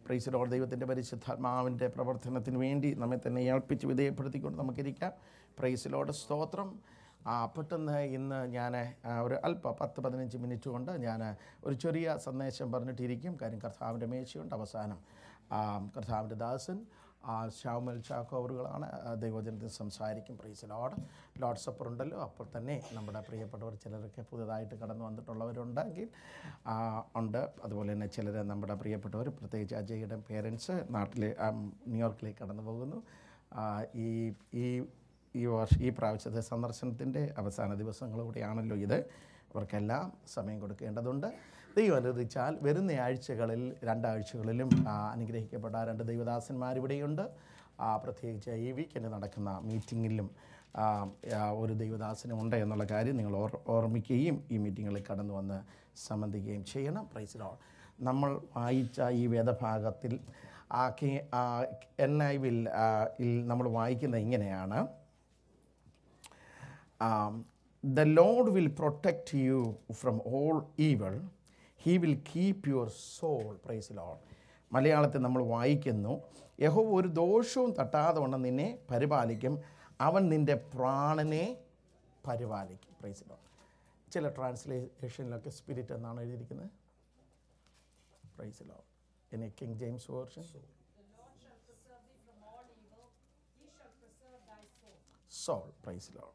പ്രൈസിലോട് ദൈവത്തിൻ്റെ പരിശുദ്ധാത്മാവിൻ്റെ പ്രവർത്തനത്തിന് വേണ്ടി നമ്മെ തന്നെ ഏൽപ്പിച്ച് വിധേയപ്പെടുത്തിക്കൊണ്ട് നമുക്കിരിക്കാം പ്രൈസിലോട് സ്തോത്രം ആ, പെട്ടെന്ന് ഇന്ന് ഞാൻ ഒരു അല്പ പത്ത് പതിനഞ്ച് മിനിറ്റ് കൊണ്ട് ഞാൻ ഒരു ചെറിയ സന്ദേശം പറഞ്ഞിട്ടിരിക്കും കാര്യം കർത്താവിൻ്റെ മേശയുണ്ട് അവസാനം ആ, കർത്താവിൻ്റെ ദാസൻ ആ, ശ്യാമൽ ചാക്കോവറുകളാണ് ദൈവജനത്തിൽ സംസാരിക്കും പ്രൈസ് ലോഡ് ലോഡ് സപ്പർ ഉണ്ടല്ലോ അപ്പോൾ തന്നെ നമ്മുടെ പ്രിയപ്പെട്ടവർ ചിലരൊക്കെ പുതുതായിട്ട് കടന്നു വന്നിട്ടുള്ളവരുണ്ടെങ്കിൽ ആ, ഉണ്ട് അതുപോലെ തന്നെ ചിലർ നമ്മുടെ പ്രിയപ്പെട്ടവർ പ്രത്യേകിച്ച് അജയുടെ പേരൻസ് നാട്ടിൽ ന്യൂയോർക്കിലേക്ക് കടന്നു പോകുന്നു ആ, ഈ ഈ ഈ വർഷം ഈ പ്രാവശ്യത്തെ സന്ദർശനത്തിൻ്റെ അവസാന ദിവസങ്ങളൂടെയാണല്ലോ ഇത് അവർക്കെല്ലാം സമയം കൊടുക്കേണ്ടതുണ്ട് ദൈവം അനുവദിച്ചാൽ വരുന്ന ആഴ്ചകളിൽ രണ്ടാഴ്ചകളിലും ആ, അനുഗ്രഹിക്കപ്പെട്ട രണ്ട് ദൈവദാസന്മാർ ഇവിടെയുണ്ട് ആ, പ്രത്യേകിച്ച് ഈ വീക്കെൻഡ് നടക്കുന്ന മീറ്റിങ്ങിലും ആ, ആ, ഒരു ദൈവദാസനും ഉണ്ട് എന്നുള്ള കാര്യം നിങ്ങൾ ഓർ ഓർമ്മിക്കുകയും ഈ മീറ്റിങ്ങിൽ കടന്നു വന്ന് സംബന്ധിക്കുകയും ചെയ്യണം പ്രൈസിലോ നമ്മൾ വായിച്ച ഈ വേദഭാഗത്തിൽ ആ കെ എൻ ഐ വിൽ നമ്മൾ വായിക്കുന്നത് ഇങ്ങനെയാണ് um, the Lord will protect you from all evil. He will keep your soul. Praise the Lord. മലയാളത്തിൽ നമ്മൾ വായിക്കുന്നു യഹോവ ഒരു ദോഷവും തട്ടാതെ വണ്ണം നിന്നെ പരിപാലിക്കും അവൻ നിൻ്റെ പ്രാണനെ പരിപാലിക്കും പ്രൈസ് ലോഡ് ചില ട്രാൻസ്ലേഷനിലൊക്കെ സ്പിരിറ്റ് എന്നാണ് എഴുതിയിരിക്കുന്നത് praise Lord in a King James version soul praise Lord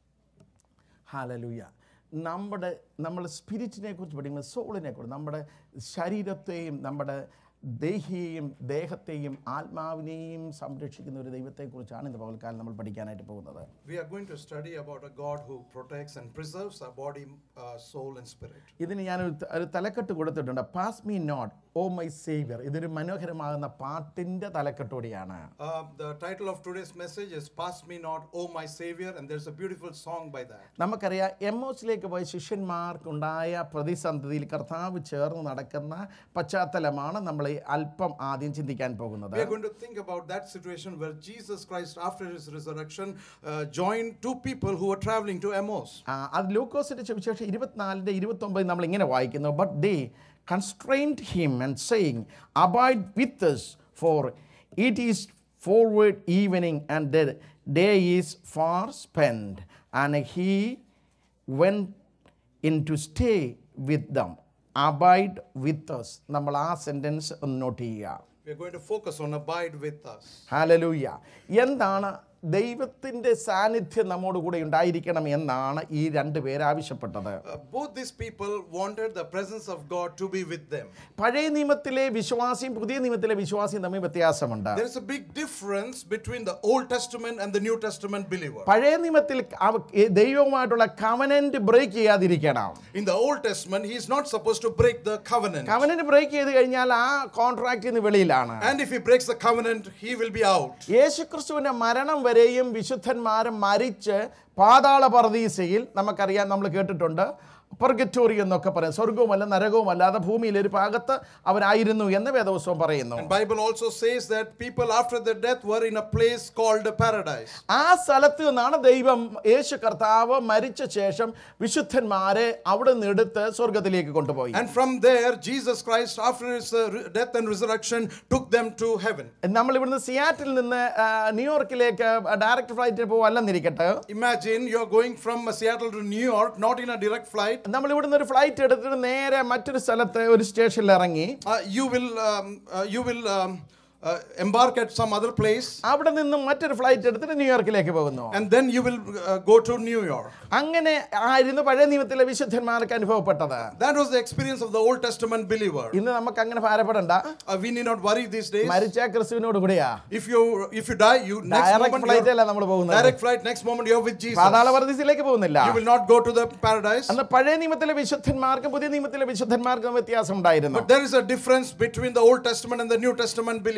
hallelujah നമ്മുടെ നമ്മൾ സ്പിരിറ്റിനെ കുറിച്ച് പഠിക്കുമ്പോൾ സോളിനെ കുറിച്ച് നമ്മുടെ ശരീരത്തെയും നമ്മുടെ ദേഹിയെയും ദേഹത്തെയും ആത്മാവിനെയും സംരക്ഷിക്കുന്ന ഒരു ദൈവത്തെക്കുറിച്ചാണ് ഇന്ന് പകൽക്കാലം നമ്മൾ പഠിക്കാനായിട്ട് പോകുന്നത് We are going to study about a God who protects and preserves our body, uh, soul, and spirit. ഇതിന് ഞാൻ ഒരു ത- ഒരു തലക്കെട്ട് കൊടുത്തിട്ടുണ്ട് pass me not O my saviour ഇതൊരു മനോഹരമാകുന്ന പാട്ടിൻ്റെ തലക്കെട്ടോടെയാണ് Uh, the title of today's message is Pass Me Not, O My Savior, and there's a beautiful song by that. നമുക്കറിയാം എമ്മോസിലേക്ക് പോയ ശിഷ്യന്മാർക്കുണ്ടായ പ്രതിസന്ധിയിൽ കർത്താവ് ചേർന്ന് നടക്കുന്ന പശ്ചാത്തലമാണ് നമ്മൾ ഈ അല്പം ആദ്യം ചിന്തിക്കാൻ പോകുന്നത് We are going to think about that situation where Jesus Christ, after his resurrection, uh, joined two people who were traveling to Emmaus. ആ, അത് ലൂക്കോസിന്റെ സുവിശേഷം ഇരുപത്തിനാലിൻ്റെ ഇരുപത്തൊമ്പത് നമ്മൾ ഇങ്ങനെ വായിക്കുന്നു but they constrained him and saying abide with us for it is forward evening and the day is far spend and he went in to stay with them abide with us നമ്മൾ ആ sentence ഒന്ന് not ചെയ്യുക We are going to focus on abide with us. Hallelujah എന്താണ് ദൈവത്തിൻ്റെ സാന്നിധ്യം നമ്മോട് കൂടെ ഉണ്ടായിരിക്കണം എന്നാണ് ഈ രണ്ട് പേര് ആവശ്യപ്പെട്ടത് Uh, both these people wanted the presence of God to be with them. പഴയ നിയമത്തിലെ വിശ്വാസിയും പുതിയ നിയമത്തിലെ വിശ്വാസിയും തമ്മിൽ വ്യത്യാസമുണ്ട് There is a big difference between the Old Testament and the New Testament believer. പഴയ നിയമത്തിൽ അവ- ഈ ദൈവവുമായിട്ടുള്ള കവനന്റ് ബ്രേക്ക് ചെയ്യാതിരിക്കണം In the Old Testament, he is not supposed to break the covenant. Covenant break ചെയ്ത് കഴിഞ്ഞാൽ ആ കോൺട്രാക്റ്റിൽ നിന്ന് വെളിയിലാണ് And if he breaks the covenant, he will be out. യേശുക്രിസ്തുവിന്റെ മരണം വരെയും വിശുദ്ധന്മാരും മരിച്ച് പാതാള പർദീസയിൽ നമുക്കറിയാം നമ്മൾ കേട്ടിട്ടുണ്ട് പെർഗറ്റോറി എന്നൊക്കെ പറയും സ്വർഗവുമല്ല നരകവും അല്ലാതെ ഭൂമിയിൽ ഒരു ഭാഗത്ത് അവരായിരുന്നു എന്ന് വേദവസ്വം പറയുന്നു And Bible also says that people after their death were in a place called paradise. ആ സ്ഥലത്ത് നിന്നാണ് ദൈവം യേശു കർത്താവ് മരിച്ച ശേഷം വിശുദ്ധന്മാരെ അവിടെ നിന്ന് എടുത്ത് സ്വർഗത്തിലേക്ക് കൊണ്ടുപോയി And from there, Jesus Christ, after his uh, re- death and resurrection, took them to heaven. നമ്മൾ ഇവിടുന്ന് സിയാറ്റിൽ നിന്ന് ആ, ന്യൂയോർക്കിലേക്ക് ഡയറക്റ്റ് ഫ്ലൈറ്റിൽ പോവല്ലെന്നിരിക്കട്ടെ Imagine you're going from uh, Seattle to New York, not in a direct flight. നമ്മൾ ഇവിടുന്ന് ഒരു flight എടുത്തിട്ട് നേരെ മറ്റൊരു സ്ഥലത്ത് ഒരു സ്റ്റേഷനിൽ ഇറങ്ങി Uh, you will, um, uh, you will um, uh, embark at some other place, അവിടെ നിന്നും മറ്റൊരു ഫ്ലൈറ്റ് എടുത്തിട്ട് ന്യൂയോർക്കിലേക്ക് പോകുന്നു and then you will uh, go to New York. അങ്ങനെ ആയിരുന്നു പഴയ നിയമത്തിലെ വിശുദ്ധന്മാർക്ക് അനുഭവപ്പെട്ടത് That was the experience of the Old Testament believer. ഇന്ന് നമുക്ക് അങ്ങനെ ഭാരപ്പെടണ്ട Uh, we need not worry these days. മരിച്ച ക്രിസ്തുവിനോട് കൂടെയാ If you if you die, you next direct moment flight you're- അല്ല നമ്മൾ പോകുന്നത് direct flight. Next moment you're with Jesus. പാതാള പർദീസിലേക്ക് പോകുന്നില്ല You will not go to the paradise. അന്ന് പഴയ നിയമത്തിലെ വിശുദ്ധന്മാർക്കും പുതിയ നിയമത്തിലെ വിശുദ്ധന്മാർക്കും വ്യത്യാസം ഉണ്ടായിരുന്നു But there is a difference between the Old Testament and the New Testament believer.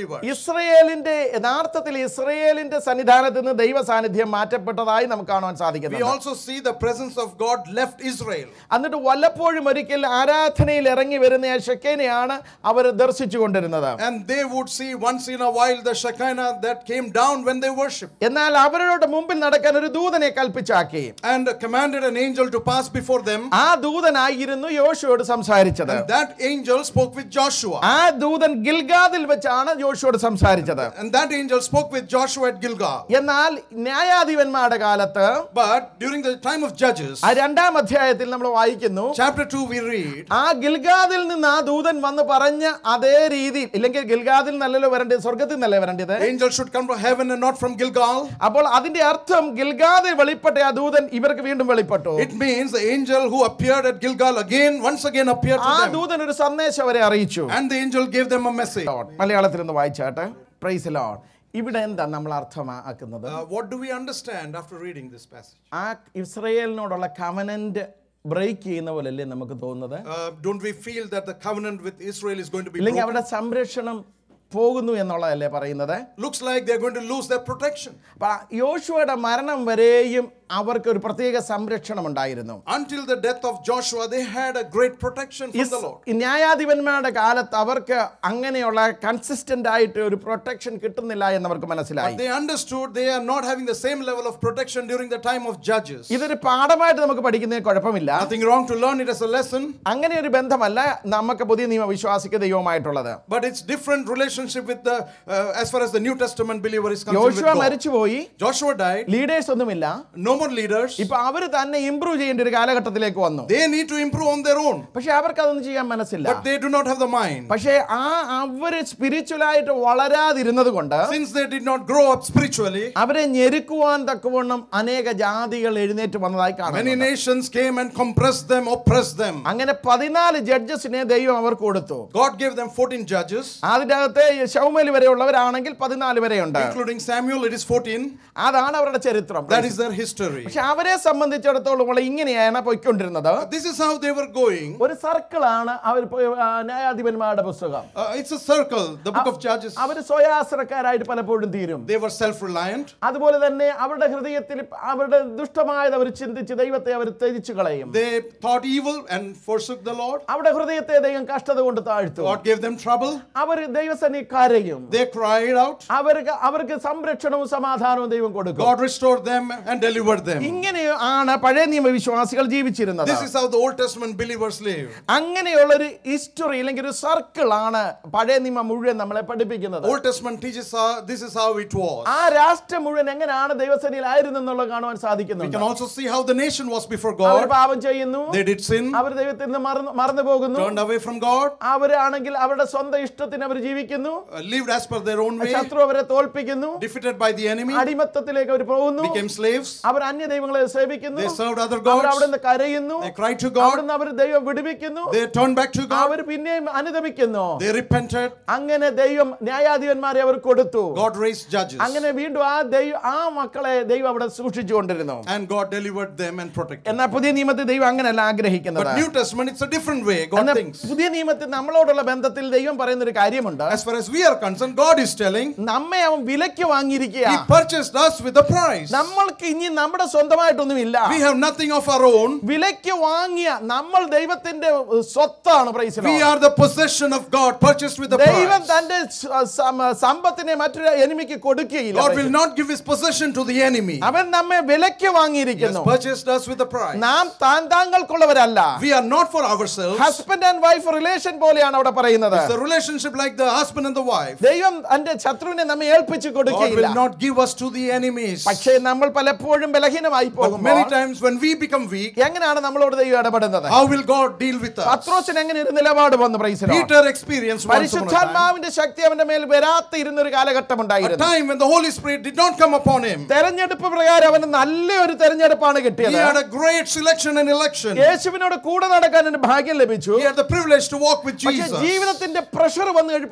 believers. ഇസ്രയേലിന്റെ യഥാർത്ഥത്തിൽ ഇസ്രയേലിന്റെ സന്നിധാനത്ത് നിന്ന് ദൈവ സാന്നിധ്യം മാറ്റപ്പെട്ടതായി നമുക്ക് കാണുവാൻ We സാധിക്കുന്നത് also see the presence of God left Israel. എന്നിട്ട് വല്ലപ്പോഴും ഒരിക്കൽ ആരാധനയിൽ ഇറങ്ങി വരുന്ന ആ ഷെക്കേനെയാണ് അവർ ദർശിച്ചു കൊണ്ടിരുന്നത് And they would see once in a while the Shekinah that came down when they worshiped. എന്നാൽ അവരുടെ മുമ്പിൽ നടക്കാൻ ഒരു ദൂതനെ കൽപ്പിച്ചാക്കി And commanded an angel to pass before them. ആ ദൂതനായിരുന്നു യോശുവോട് സംസാരിച്ചത് And that angel spoke with Joshua. ആ ദൂതൻ ഗിൽഗാദിൽ വെച്ചാണ് യോശുവോട് സംസാരിച്ചത് And that angel spoke with Joshua at Gilgal. എന്നാൽ ന്യായാധിപന്മാരുടെ കാലത്ത് But during the time of Judges, ആ രണ്ടാം അധ്യായത്തിൽ നമ്മൾ വായിക്കുന്നു chapter 2, we read, ആ ഗിൽഗാദിൽ നിന്ന് ആ ദൂതൻ വന്ന് പറഞ്ഞ അതേ രീതിയിൽ ഇല്ലെങ്കിൽ ഗിൽഗാദിൽ നല്ലല്ലോ വരേണ്ടത് സ്വർഗത്തിൽ നിന്നല്ലേ വരേണ്ടത് angels should come from heaven and not from Gilgal. അപ്പോൾ അതിന്റെ അർത്ഥം ഗിൽഗാദിൽ വെളിപ്പെട്ട ആ ദൂതൻ ഇവർക്ക് വീണ്ടും വെളിപ്പെട്ടു It means the angel who appeared at Gilgal again, once again appeared ആ to them. ദൂതൻ ഒരു സന്ദേശം അവരെ അറിയിച്ചു And the angel gave them a message. Lord, മലയാളത്തിൽ ഒന്ന് വായിച്ചാട്ടെ പ്രൈസ് ലോഡ് ഇവിടെ എന്താ നമ്മൾ അർത്ഥമാക്കുന്നത് Uh, what do we understand after reading this passage? ആ ഇസ്രയേലിനോടുള്ള കവനന്റ് ബ്രേക്ക് ചെയ്യുന്ന പോലല്ലേ നമുക്ക് തോന്നുന്നത് Uh, don't we feel that the covenant with Israel is going to be ഇല്ലെങ്കിൽ broken? അവരുടെ സംരക്ഷണം പോകുന്നു എന്നുള്ളതല്ലേ പറയുന്നത് Looks like they're going to lose their protection. അപ്പൊ യോശുവയുടെ മരണം വരെയും അവർക്ക് ഒരു പ്രത്യേക സംരക്ഷണം ഉണ്ടായിരുന്നു Until the death of Joshua, they had a great protection from the ഇസ്- Lord. ഈ ന്യായാധിപന്മാരുടെ കാലത്ത് അവർക്ക് അങ്ങനെയുള്ള കൺസിസ്റ്റന്റ് ആയിട്ട് ഒരു പ്രൊട്ടക്ഷൻ കിട്ടുന്നില്ല എന്ന് അവർക്ക് മനസ്സിലായി They understood they are not having the same level of protection during the time of Judges. ഇതൊരു പാഠമായിട്ട് നമുക്ക് പഠിക്കുന്നതിന് കുഴപ്പമില്ല Nothing wrong to learn it as a lesson, അങ്ങനെ ഒരു ബന്ധമല്ല നമുക്ക് പുതിയ നിയമ വിശ്വാസിക്ക് ദൈവമായിട്ടുള്ളത് but it's different relationship with the uh, as far as the New Testament believer is concerned with യോശുവ God. മരിച്ചുപോയി Joshua died. ലീഡേഴ്സ് ഒന്നുമില്ല No more leaders. ഇപ്പൊ അവര് തന്നെ ഇംപ്രൂവ് ചെയ്യേണ്ട ഒരു കാലഘട്ടത്തിലേക്ക് വന്നു They need to improve on their own, പക്ഷെ അവർക്ക് അതൊന്നും ചെയ്യാൻ മനസ്സില്ല but they do not have the mind. പക്ഷേ ആ അവര് സ്പിരിച്വലായിട്ട് വളരാതിരുന്നത് കൊണ്ട് Since they did not grow up spiritually, അവരെ ഞെരുക്കുവാൻ തക്കവണ്ണം അനേക ജാതികൾ എഴുന്നേറ്റ് വന്നതായി many കാണുന്നു nations came and compressed them, oppressed them. അങ്ങനെ പതിനാല് ജഡ്ജസിനെ ദൈവം അവർക്ക് കൊടുത്തു God gave them 14 judges, അതിന്റെ അകത്ത് ശൗമലി വരെയുള്ളവരാണെങ്കിൽ പതിനാല് വരെയുണ്ട് including Samuel, it is 14. അതാണ് അവരുടെ ചരിത്രം That is their history. പക്ഷെ അവരെ സംബന്ധിച്ചിടത്തോളം ഉള്ള ഇങ്ങനെയാണ് പോയിക്കൊണ്ടിരുന്നത് This is how they were going. ഒരു സർക്കിളാണ് അവർ പോയി- ആ, ന്യായാധിപന്മാരുടെ പുസ്തകം Uh, it's a circle, the book of Judges. അവർ സ്വയാശ്രക്കാരായിട്ട് പലപ്പോഴും തീരും They were self reliant. അതുപോലെ തന്നെ അവരുടെ ഹൃദയത്തിൽ അവരുടെ ദുഷ്ടമായത് അവർ ചിന്തിച്ച് ദൈവത്തെ അവർ ത്യജിച്ചു കളയും They thought evil and forsook the Lord. അവരുടെ ഹൃദയത്തെ ദൈവം കഷ്ടത കൊണ്ട് താഴ്ത്തും God gave them trouble. അവർ ദൈവസന്നി കരയും They cried out. അവർക്ക് അവർക്ക് സംരക്ഷണവും സമാധാനവും ദൈവം കൊടുക്കും God restored them and delivered them. ഇങ്ങനെ ആണ് പഴയ നിയമ വിശ്വാസികൾ ജീവിച്ചിരുന്നത് This is how the Old Testament believers live. അങ്ങനെയുള്ള ഒരു ഹിസ്റ്ററി അല്ലെങ്കിൽ ഒരു സർക്കിൾ ആണ് പഴയ നിയമം മുഴുവൻ നമ്മളെ പഠിപ്പിക്കുന്നത് Old Testament teaches how this is how it was. ആ രാഷ്ട്രം മുഴുവൻ എങ്ങനെയാണ് ദൈവസേനയിലായിരുന്നു എന്നുള്ളത് കാണുവാൻ We സാധിക്കുന്നുണ്ട് can also see how the nation was before our God. പാപം ചെയ്യുന്നു They did sin, അവർ ദൈവത്തിൽ നിന്ന് മറന്നു മറന്നു പോകുന്നു turned away from God, അവരാണെങ്കിൽ അവരുടെ സ്വന്തം ഇഷ്ടത്തിന് അവർ ജീവിക്കുന്നു uh, lived as per their own way, ശത്രു അവരെ തോൽപ്പിക്കുന്നു defeated by the enemy, അടിമത്തത്തിലേക്ക് അവർ പോകുന്നു became slaves. അവർ അന്യ ദൈവങ്ങളെ സേവിക്കുന്നു They served other our gods. അവിടുന്ന് കരയുന്നു They cried to God. അവിടുന്ന് അവർ ദൈവം വിടുവിക്കുന്നു They turned back to God. അവർ പിന്നെയും അനുദമിക്കുന്നു They repented. അങ്ങനെ ദൈവം ന്യായാധിപന്മാരെ അവർ കൊടുത്തു God raised judges. അങ്ങനെ വീണ്ടും ആ ദൈവം ആ മക്കളെ ദൈവം അവിടെ സൂക്ഷിച്ചുകൊണ്ടിരുന്നു And God delivered them and protected them. എന്നാൽ പുതിയ നിയമത്തിൽ ദൈവം അങ്ങനെയല്ല ആഗ്രഹിക്കുന്നത് But New Testament, it's a different way. God എന്നാൽ thinks. പുതിയ നിയമത്തിൽ നമ്മളോടുള്ള ബന്ധത്തിൽ ദൈവം പറയുന്ന ഒരു കാര്യമുണ്ട് As far as we are concerned, God is telling, നമ്മെ അവൻ വിലയ്ക്ക് വാങ്ങിയിരിക്കുക He purchased us with a price. നമ്മൾക്ക് ഇനി നമ്മുടെ സ്വന്തമായിട്ടൊന്നുമില്ല We have nothing of our own. വിലയ്ക്ക് വാങ്ങിയ നമ്മൾ ദൈവത്തിന്റെ സ്വത്താണ് praise We are the possession of God, purchased with a ദൈവം price. തന്റെ സ- സമ- സമ്പത്തിനെ മറ്റൊരു എനിമിക്ക് കൊടുക്കുകയില്ല God will not give His possession to the enemy. അവൻ നമ്മെ വിലയ്ക്ക് He has വാങ്ങിയിരിക്കുന്നു purchased us with a price. നാം താൻ താങ്കൾക്കുള്ളവരല്ല We are not for ourselves. Husband and wife relation പോലെയാണ് അവിടെ പറയുന്നത് It's a relationship like the husband and the wife. ദൈവം തന്റെ ശത്രുവിനെ നമ്മെ ഏൽപ്പിച്ചു God കൊടുക്കുകയില്ല will not give us to the enemies. പക്ഷേ നമ്മൾ പലപ്പോഴും ബലഹീനമായി But പോകുമ്പോൾ many times when we become weak, എങ്ങനെയാണ് നമ്മളോട് ദൈവം ഇടപെടുന്നത് how will God deal with us? പത്രോസിന് എങ്ങനെ ഒരു നിലപാട് വന്നു പ്രൈസിലോ Peter experienced once upon a time പരിശുദ്ധാത്മാവിന്റെ ശക്തി അവന്റെ മേൽ വരാത്ത ഇരുന്ന ഒരു കാലഘട്ടം a ഉണ്ടായിരുന്നു time when the Holy Spirit did not come upon him. തെരഞ്ഞെടുപ്പ് പ്രകാരം അവന് നല്ലൊരു തെരഞ്ഞെടുപ്പാണ് He കിട്ടിയത് had a great selection and election. യേശുവിനോട് കൂടെ നടക്കാൻ ഒരു ഭാഗ്യം ലഭിച്ചു He had the privilege to walk with പക്ഷെ Jesus. ജീവിതത്തിന്റെ പ്രഷർ വന്നു കഴിഞ്ഞപ്പോൾ നിൽക്കാൻ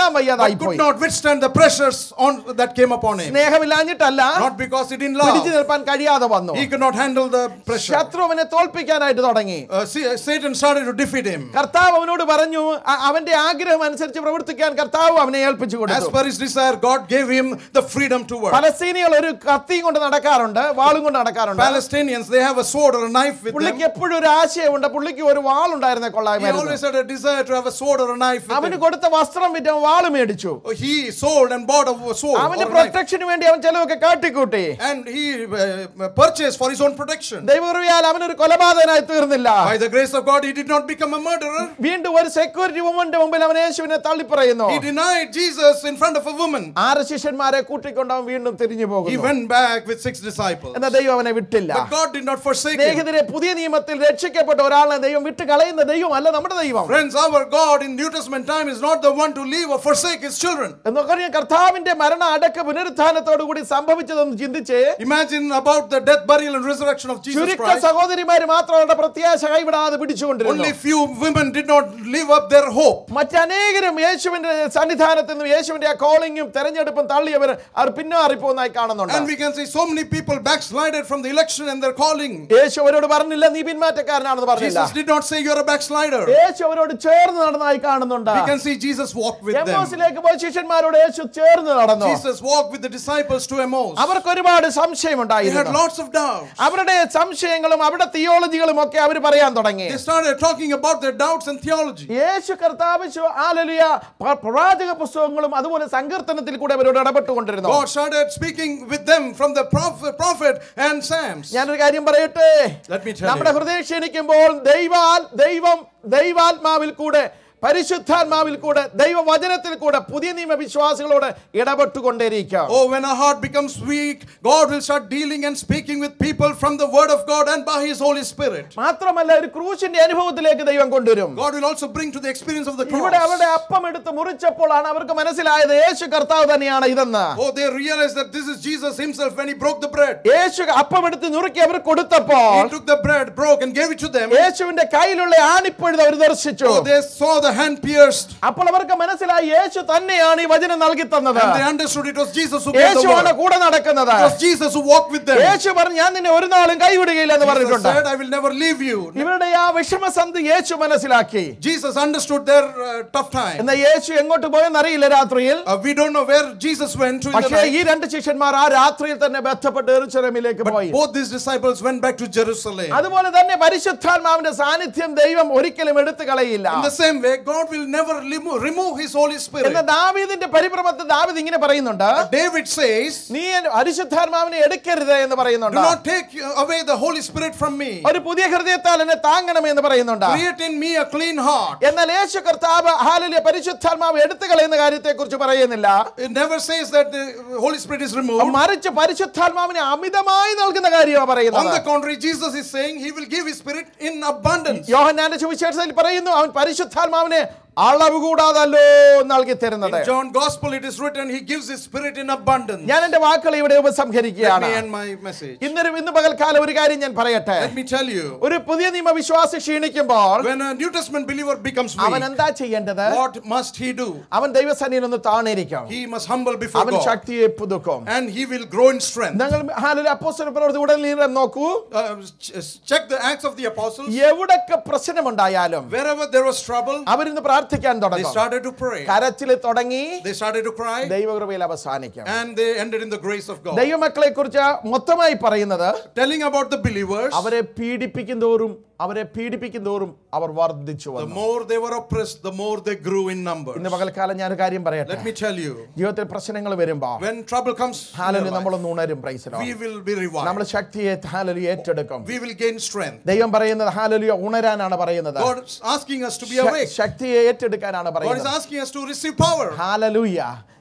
താങ്ങാൻ വയ്യാതായി but could പോയി not withstand the pressures on that came upon him. സ്നേഹമില്ലാഞ്ഞിട്ടല്ല Not because he didn't പിടിച്ചു love, നിൽപ്പാൻ കഴിയാതെ വന്നു he could not handle the pressure. ശത്രുവിനെ തോൽപ്പിക്കാനായിട്ട് തുടങ്ങി Uh, see, Satan started to defeat him. കർത്താവ് അവനോട് പറഞ്ഞു അ- അവന്റെ ആഗ്രഹം അനുസരിച്ച് പ്രവർത്തിക്കാൻ കർത്താവ് അവനെ ഏൽപ്പിച്ചു As കൊടുത്തു per his desire, God gave him the freedom to work. പലസ്തീനികൾ ഒരു കത്തിയും കൊണ്ട് നടക്കാറുണ്ട് വാളും കൊണ്ട് നടക്കാറുണ്ട് Palestinians, they have a sword or a knife with them. പുള്ളിക്ക് എപ്പോഴും ഒരു ആശയമുണ്ട് പുള്ളിക്ക് ഒരു വാളുണ്ടായിരുന്ന He കൊള്ളായ്മ always had a desire to have a sword or a knife with അവന് him. കൊടുത്ത വസ്ത്രം വിറ്റ് അവൻ വാള് മേടിച്ചു He sold and bought a sword അവന്റെ or a knife. പ്രൊട്ടക്ഷന് വേണ്ടി അവൻ ചെലവൊക്കെ കാട്ടിക്കൂട്ടി And he uh, purchased for his own protection. ദൈവകൃപയാൽ അവനൊരു കൊലപാതകനായി തീർന്നില്ല By the grace of God, he did not become a murderer. വീണ്ടും ഒരു സെക്യൂരിറ്റി വുമന്റെ മുമ്പിൽ അവൻ യേശുവിനെ തള്ളിപ്പറയുന്നു He denied Jesus in front of a woman. ആറ് ശിഷ്യന്മാരെ കൂട്ടിക്കൊണ്ട് അവൻ വീണ്ടും തിരിഞ്ഞു He പോകുന്നു went back with six disciples. എന്നാൽ ദൈവം അവനെ വിട്ടില്ല But God did not forsake him. സ്നേഹിതരെ പുതിയ നിയമത്തിൽ രക്ഷിക്കപ്പെട്ട ഒരാളെ ദൈവം വിട്ട് കളയുന്ന ദൈവമല്ല നമ്മുടെ ദൈവം Friends, our God in New Testament time is not the one to leave or forsake his children. എന്നൊക്കെ ഞാൻ കർത്താവിന്റെ മരണ അടക്ക പുനരുത്ഥാനത്തോടു കൂടി സംഭവിച്ചതെന്ന് ചിന്തിച്ച് Imagine about the death, burial, and resurrection of Jesus ചുരുക്ക Christ. സഹോദരിമാര് മാത്രം അവരുടെ പ്രത്യാശ കൈവിടാതെ പിടിച്ചുകൊണ്ടിരുന്നു Only few women did not live up their hope. മറ്റനേകരും യേശുവിന്റെ സന്നിധാനത്തിൽ നിന്നും യേശുവിന്റെ ആ കോളിങ്ങും തെരഞ്ഞെടുപ്പും തള്ളിയവർ അവർ പിന്മാറിപ്പോന്നായി കാണുന്നുണ്ട് And we can see so many people backslided from the election and their calling. യേശു അവരോട് പറഞ്ഞില്ല നീ പിന്മാറ്റക്കാരനാണെന്ന് പറഞ്ഞില്ല Jesus did not say you're a backslider. യേശു അവരോട് ചേർന്ന് നടന്നതായി കാണുന്നുണ്ട് We can see Jesus walk with them. എമ്മോസിലേക്ക് പോയ ശിഷ്യന്മാരോട് യേശു ചേർന്ന് നടന്നു Jesus walked with the disciples to Emmaus. അവർക്ക് ഒരുപാട് They had സംശയമുണ്ടായിരുന്നു lots of doubts. അവരുടെ സംശയങ്ങളും അവരുടെ തിയോളജികളും ഒക്കെ അവർ പറയാൻ തുടങ്ങി They started talking about their doubts and theology. യേശു കർത്താവ് ശോ- ആലലുയ പ- പ്രവാചക പുസ്തകങ്ങളും അതുപോലെ സങ്കീർത്തനത്തിൽ കൂടെ അവരോട് ഇടപെട്ടുകൊണ്ടിരുന്നു God started speaking with them from the prophet, prophet and Psalms. ഞാനൊരു കാര്യം പറയട്ടെ Let me tell നമ്മുടെ you. ഹൃദയം ക്ഷണിക്കുമ്പോൾ ദൈവാൽ ദൈവം ദൈവാത്മാവിൽ കൂടെ പരിശുദ്ധാത്മാവിൽ കൂടെ ദൈവവചനത്തിൽ കൂടെ പുതിയ നിയമ വിശ്വാസികളോട് ഇടപെട്ടുകൊണ്ടേയിരിക്കാം Oh, when our heart becomes weak, God will start dealing and speaking with people from the Word of God and by His Holy Spirit. മാത്രമല്ല ഒരു ക്രൂശിന്റെ അനുഭവത്തിലേക്ക് ദൈവം കൊണ്ടുവരും God will also bring to the experience of the ഇവിടെ അവരുടെ cross. അപ്പം എടുത്ത് മുറിച്ചപ്പോഴാണ് അവർക്ക് മനസ്സിലായത് യേശു കർത്താവ് തന്നെയാണ് ഇതെന്ന് Oh, they realized that this is Jesus Himself when He broke the bread. യേശു അപ്പം എടുത്ത് നുറുക്കി അവർ കൊടുത്തപ്പോൾ He took the bread, broke, and gave it to them. യേശുവിന്റെ കയ്യിലുള്ള ആണിപ്പഴുത് അവർ ദർശിച്ചു Oh, they saw the hand pierced. അപ്പോൾ അവർക്ക് മനസ്സിലായി യേശു തന്നെയാണ് ഈ വചനം നൽകി തന്നത് And they understood it was Jesus who gave the യേശുവാണ് word. കൂടെ നടക്കുന്നത് It was Jesus who walked with them. യേശു പറഞ്ഞു ഞാൻ നിന്നെ ഒരു നാളും കൈവിടുകയില്ല എന്ന് Jesus പറഞ്ഞിട്ടുണ്ട് said, I will never leave you. ഇവരുടെ ആ വിഷമസന്ധി യേശു മനസ്സിലാക്കി Jesus understood their uh, tough time. എന്നാൽ യേശു എങ്ങോട്ട് പോയെന്ന് അറിയില്ല രാത്രിയിൽ Uh, we don't know where Jesus went to in the പക്ഷേ night. ഈ രണ്ട് ശിഷ്യന്മാർ ആ രാത്രിയിൽ തന്നെ ബന്ധപ്പെട്ട് എറുച്ചലമിലേക്ക് പോയി Both these disciples went back to Jerusalem. അതുപോലെ തന്നെ പരിശുദ്ധാത്മാവിന്റെ സാന്നിധ്യം ദൈവം ഒരിക്കലും എടുത്തു കളയില്ല In the same way, God will never remove, remove His Holy Spirit. എന്ന ദാവീദിന്റെ പരിഭ്രമത്തിൽ ദാവീദ് ഇങ്ങനെ പറയുന്നുണ്ട് David says, നീ എൻ- പരിശുദ്ധാത്മാവിനെ എടുക്കരുത് എന്ന് Do പറയുന്നുണ്ട് not take away the Holy Spirit from me. ഒരു പുതിയ ഹൃദയത്താൽ എന്നെ താങ്ങണമേ എന്ന് പറയുന്നുണ്ട് Create in me a clean heart. എന്നാൽ യേശു കർത്താവ് ഹാലിലെ പരിശുദ്ധാത്മാവ് എടുത്തു കളയുന്ന കാര്യത്തെ കുറിച്ച് പറയുന്നില്ല It never says that the Holy Spirit is removed. മറിച്ച് പരിശുദ്ധാത്മാവിനെ അമിതമായി നൽകുന്ന കാര്യമാണ് On the പറയുന്നത് contrary, Jesus is saying He will give His Spirit in abundance. യോഹന്നാന്റെ സുവിശേഷത്തിൽ പറയുന്നു അവൻ പരിശുദ്ധാത്മാവിനെ അളവ് കൂടാതല്ലോ നൽകി തരുന്നത് In John Gospel, it is written, He gives His Spirit in abundance. ഞാൻ എന്റെ വാക്കുകൾ ഇവിടെ Let ഉപസംഹരിക്കുകയാണ് me end my message. ഇന്നൊരു ഇന്ന് പകൽക്കാലം ഒരു കാര്യം ഞാൻ പറയട്ടെ Let me tell you, ഒരു പുതിയ നിയമ വിശ്വാസി ക്ഷീണിക്കുമ്പോൾ when a New Testament believer becomes അവൻ weak, എന്താ ചെയ്യേണ്ടത് what must he do? അവൻ ദൈവസന്നിധിയിൽ ഒന്ന് താണിരിക്കും He must humble before അവൻ God ശക്തിയെ പുതുക്കും and he will grow in strength. നിങ്ങൾ ഹാലൊരു അപ്പോസ്തല പ്രവൃത്തി ഉടനെ നോക്കൂ Uh, ch- check the Acts of the Apostles. എവിടൊക്കെ പ്രശ്നമുണ്ടായാലും Wherever there was trouble, അവരിന്ന് പ്രാർത്ഥിക്കാൻ they തുടങ്ങും started to pray. കരച്ചിൽ തുടങ്ങി They started to cry ദൈവകൃപയിൽ അവസാനിക്കും and they ended in the grace of God. ദൈവമക്കളെ കുറിച്ച് മൊത്തമായി പറയുന്നത് Telling about the believers, അവരെ പീഡിപ്പിക്കും തോറും അവരെ പീഡിപ്പിക്കും തോറും അവർ വർദ്ധിച്ചു the വന്നു more they were oppressed, the more they grew in number. ഇന്ന് പകൽക്കാലം ഞാൻ ഒരു കാര്യം പറയട്ടെ Let me tell you, ജീവിതത്തിൽ പ്രശ്നങ്ങൾ വരുമ്പോ when trouble comes, in ഹാലലി our life, നമ്മളൊന്ന് ഉണരും പ്രൈസിലോ we will be നമ്മൾ revived. ശക്തിയെ ഹാലലി ഏറ്റെടുക്കും We will gain strength. ദൈവം പറയുന്നത് ഹാലലിയ ഉണരാനാണ് പറയുന്നത് God is asking us to be ശ- awake. ശക്തിയെ ഏറ്റെടുക്കാനാണ് God is പറയുന്നത് asking us to receive power. Hallelujah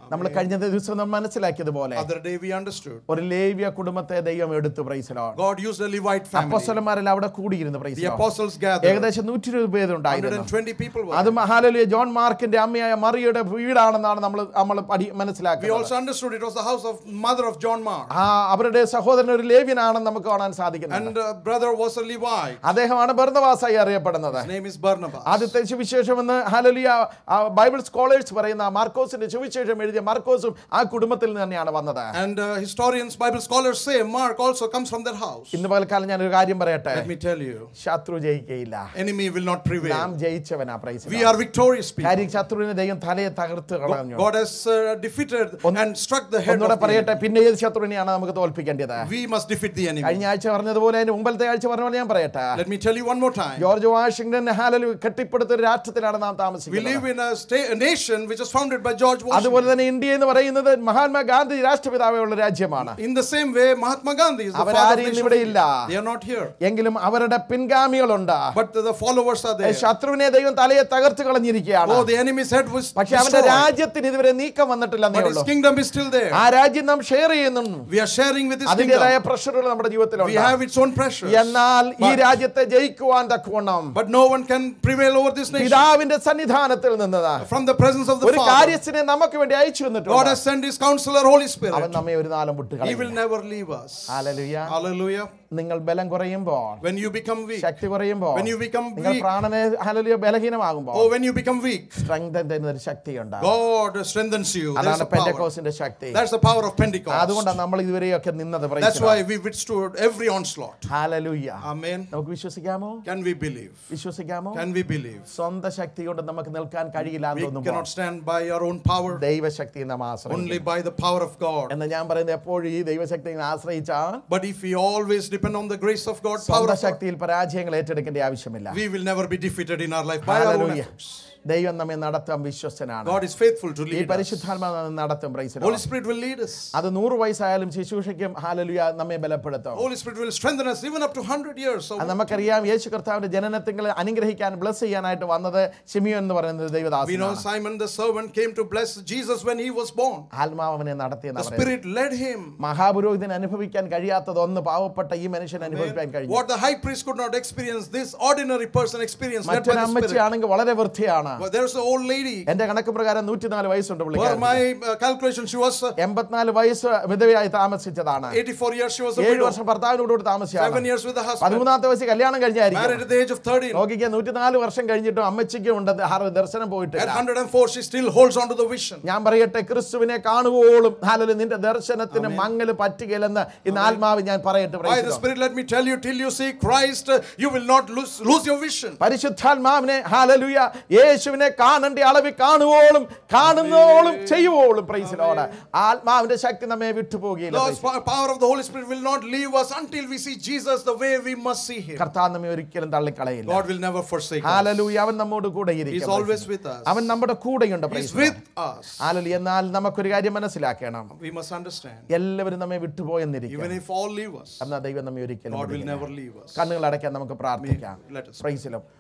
നമ്മൾ കഴിഞ്ഞ ദിവസം നമ്മൾ മനസ്സിലാക്കിയതുപോലെ Other day we understood. ഒരു ലേവ്യ കുടുംബത്തെ ദൈവം എടുത്തു പ്രൈസലോ God used a Levite family. അപ്പോസ്തലന്മാരെല്ലാം അവിടെ കൂടിയിരുന്നു The പ്രൈസലോ apostles gathered. ഏകദേശം നൂറ്റി ഇരുപത് പേരുണ്ടായിരുന്നു 120 people were. അത് മഹാലലിയ ജോൺ മാർക്കിന്റെ അമ്മയായ മറിയുടെ വീടാണെന്നാണ് നമ്മൾ നമ്മൾ പഠി We മനസ്സിലാക്കുന്നത് also understood it was the house of mother of John Mark. ആ അവരുടെ സഹോദരൻ ഒരു ലേവ്യനാണെന്ന് നമുക്ക് കാണാൻ സാധിക്കുന്നത് And uh, brother was a Levite. അദ്ദേഹമാണ് ബർന്നവാസായി അറിയപ്പെടുന്നത് His name is Barnabas. ആദ്യത്തെ സുവിശേഷം എന്ന് ഹലലിയ ആ, ബൈബിൾ സ്കോളേഴ്സ് പറയുന്ന മാർക്കോസിന്റെ സുവിശേഷം എഴുതിയ മാർക്കോസും ആ കുടുംബത്തിൽ നിന്ന് തന്നെയാണ് വന്നത് And uh, historians, Bible scholars say Mark also comes from that house. ഇന്ന് പകൽക്കാലം ഞാൻ ഒരു കാര്യം പറയട്ടെ Let me tell you, ശത്രു ജയിക്കയില്ല enemy will not നാം prevail. ജയിച്ചവനാ praise We are victorious people. കാര്യം ശത്രുവിനെ ദൈവം തലയെ തകർത്ത് കളഞ്ഞു God has uh, defeated and struck the head ഒന്നുകൂടെ of the enemy. പറയട്ടെ പിന്നെ ഏത് ശത്രുവിനെയാണ് നമുക്ക് തോൽപ്പിക്കേണ്ടത് We must defeat the enemy. കഴിഞ്ഞ ആഴ്ച പറഞ്ഞതുപോലെ അതിന് മുമ്പത്തെ ആഴ്ച പറഞ്ഞ പോലെ ഞാൻ പറയട്ടെ Let me tell you one more time. George Washington hallelujah കെട്ടിപ്പടുത്ത ഒരു രാഷ്ട്രത്തിലാണ് നാം We താമസിക്കുന്നത് live in a, sta- a nation which was founded by George Washington. അതുപോലെ തന്നെ ഇന്ത്യ എന്ന് പറയുന്നത് മഹാത്മാഗാന്ധി രാഷ്ട്രപിതാവുള്ള രാജ്യമാണ് In the same way, Mahatma Gandhi is the father of അവരാരും nation. ഇവിടെ ഇല്ല They are not here. എങ്കിലും അവരുടെ പിൻഗാമികളുണ്ട് But the, the followers are there. ശത്രുവിനെ ദൈവം തലയെ തകർത്ത് കളഞ്ഞിരിക്കുകയാണ് Oh, the enemy's head was പക്ഷെ അവന്റെ destroyed. രാജ്യത്തിന് ഇതുവരെ നീക്കം വന്നിട്ടില്ലെന്നേ But ഉള്ളൂ his kingdom is still there. ആ രാജ്യം നാം ഷെയർ ചെയ്യുന്നു We are sharing with his അതിൻ്റെതായ kingdom. പ്രഷറുകൾ നമ്മുടെ We ജീവിതത്തിലുണ്ട് have its own pressures. എന്നാൽ ഈ രാജ്യത്തെ ജയിക്കുവാൻ തക്കവണ്ണം But no one can prevail over this nation. പിതാവിന്റെ സന്നിധാനത്തിൽ നിന്നത് From the presence of the ഒരു Father, കാര്യസ്ഥനെ നമുക്ക് വേണ്ടി അയച്ചു God വന്നിട്ടുണ്ട് has sent his counselor, Holy അവൻ Spirit. നമ്മെ ഒരു നാളും വിട്ട് He കളയില്ല. will never leave us. Hallelujah Hallelujah. നിങ്ങൾ ബലം കുറയുമ്പോൾ When you become weak, ശക്തി കുറയുമ്പോൾ when you become നിങ്ങൾ weak, പ്രാണനെ ഹല്ലേലൂയ ബലഹീനമാകുമ്പോൾ oh, when you become weak, strength തരുന്ന ഒരു ശക്തിയുണ്ട് God strengthens you. There's അതാണ് a power. പെന്തക്കോസിന്റെ Shakti That's the power of Pentecost. അതുകൊണ്ടാണ് നമ്മൾ ഇതുവരെയൊക്കെ നിന്നത് That's why we withstood every onslaught. Hallelujah Amen. നമുക്ക് വിശ്വസിക്കാമോ Can we believe? വിശ്വസിക്കാമോ Can we believe? സ്വന്തം ശക്തി കൊണ്ട് നമുക്ക് നിൽക്കാൻ കഴിയില്ല എന്ന് We തോന്നുമ്പോൾ cannot stand by our own power, ദൈവശക്തി നാം ആശ്രയിക്കും only by the power of God. എന്ന് ഞാൻ പറയുന്നത് എപ്പോഴും ഈ ദൈവശക്തി ആശ്രയിച്ചാൽ But if we always depend on the grace of God, power സ്വന്തം of God, ശക്തിയിൽ പരാജയങ്ങൾ ഏറ്റെടുക്കേണ്ട ആവശ്യമില്ല we will never be defeated in our life by our own hallelujah. efforts. ദൈവം നമ്മെ നടത്താൻ വിശ്വസ്തനാണ് God is faithful to ഈ lead us. പരിശുദ്ധാത്മാവ് നമ്മെ നടത്തും praise Holy Spirit will lead us. അത് നൂറ് വയസ്സായാലും ശുശ്രൂഷയ്ക്കും ഹാലലുയ നമ്മെ ബലപ്പെടുത്തും Holy Spirit will strengthen us even up to 100 years. So, അത് നമുക്കറിയാം യേശു കർത്താവിന്റെ ജനനത്തിങ്ങൾ അനുഗ്രഹിക്കാൻ ബ്ലസ് ചെയ്യാനായിട്ട് വന്നത് ഷിമിയോ എന്ന് പറയുന്നത് we know ദൈവദാസനാണ് Simon the servant came to bless Jesus when he was born. ആത്മാവ് അവനെ നടത്തിയെന്ന് The പറയുന്നത് Spirit led him. മഹാപുരോഹിതൻ അനുഭവിക്കാൻ കഴിയാത്തതൊന്ന് പാവപ്പെട്ട ഈ മനുഷ്യൻ അനുഭവിക്കാൻ കഴിഞ്ഞു What the high priest could not experience, this ordinary person experienced led by മറ്റൊരു the Spirit. അമ്മച്ചിയാണെങ്കിൽ വളരെ വൃത്തിയാണ് But there's an old lady. എന്റെ കണക്ക് പ്രകാരം നൂറ്റിനാല് വയസ്സുണ്ട് Per പുള്ളിക്കാരൻ my uh, calculation, she was uh, എൺപത്തിനാല് വയസ്സ് വിധവയായി താമസിച്ചതാണ് 84 years. She was a ഏഴ് widow. വർഷം ഭർത്താവിനോട് കൂടി Seven താമസിച്ചാണ് years with the husband. പതിമൂന്നാമത്തെ വയസ്സ് കല്യാണം Married കഴിഞ്ഞായിരിക്കും at the age of 13. നോക്കിക്കാൻ നൂറ്റിനാല് വർഷം കഴിഞ്ഞിട്ടും അമ്മച്ചിക്കും ഉണ്ട് ഹർ- ദർശനം At പോയിട്ടില്ല 104, she still holds on to the vision. ഞാൻ പറയട്ടെ ക്രിസ്തുവിനെ കാണുവോളും ഹാലല് നിന്റെ ദർശനത്തിന് മങ്ങല് പറ്റുകയില്ലെന്ന് ഇന്ന് ആത്മാവ് ഞാൻ പറയട്ടെ By praise the the Lord. Spirit, let me tell you, till you see Christ, uh, you will not lose, lose your vision. പരിശുദ്ധാത്മാവിനെ ഹാലലുയ യേശുവിനെ കാണേണ്ട അളവിൽ കാണുവോളും കാണുന്നോളും ചെയ്യുവോളും പ്രൈസിലോട് ആത്മാവിന്റെ ശക്തി നമ്മെ വിട്ടുപോകുകയില്ല The praise the Lord. sp- power of the Holy Spirit will not leave us until we see Jesus the way we must see Him. കർത്താവ് നമ്മെ ഒരിക്കലും തള്ളിക്കളയില്ല God will never forsake us. Hallelujah അവൻ നമ്മോട് കൂടെ He's ഇരിക്കും always praise the with Lord. us. അവൻ നമ്മുടെ കൂടെയുണ്ട് He's praise the with Lord. us. Hallelujah എന്നാൽ നമുക്കൊരു കാര്യം മനസ്സിലാക്കണം We must understand. എല്ലാവരും നമ്മെ വിട്ടുപോയെന്നിരിക്കും Even if all leave us, എന്നാൽ ദൈവം നമ്മെ ഒരിക്കലും God will വിടുകയില്ല. never leave us. കണ്ണുകൾ അടയ്ക്കാൻ നമുക്ക് പ്രാർത്ഥിക്കാം Let us. പ്രൈസിലും